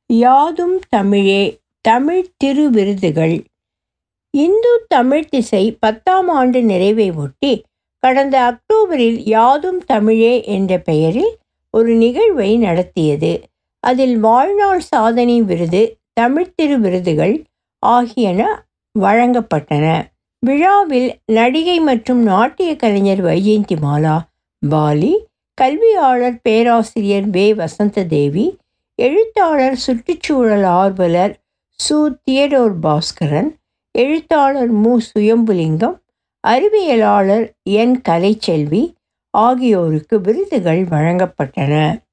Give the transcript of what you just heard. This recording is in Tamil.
யாதும் தமிழே தமிழ் திரு விருதுகள் இந்து தமிழ் திசை பத்தாம் ஆண்டு நிறைவை ஒட்டி கடந்த அக்டோபரில் யாதும் தமிழே என்ற பெயரில் ஒரு நிகழ்வை நடத்தியது அதில் வாழ்நாள் சாதனை விருது தமிழ் திரு விருதுகள் ஆகியன வழங்கப்பட்டன விழாவில் நடிகை மற்றும் நாட்டிய கலைஞர் வைஜெயந்தி மாலா பாலி கல்வியாளர் பேராசிரியர் வே வசந்ததேவி எழுத்தாளர் சுற்றுச்சூழல் ஆர்வலர் சு தியடோர் பாஸ்கரன் எழுத்தாளர் மு சுயம்புலிங்கம் அறிவியலாளர் என் கலைச்செல்வி ஆகியோருக்கு விருதுகள் வழங்கப்பட்டன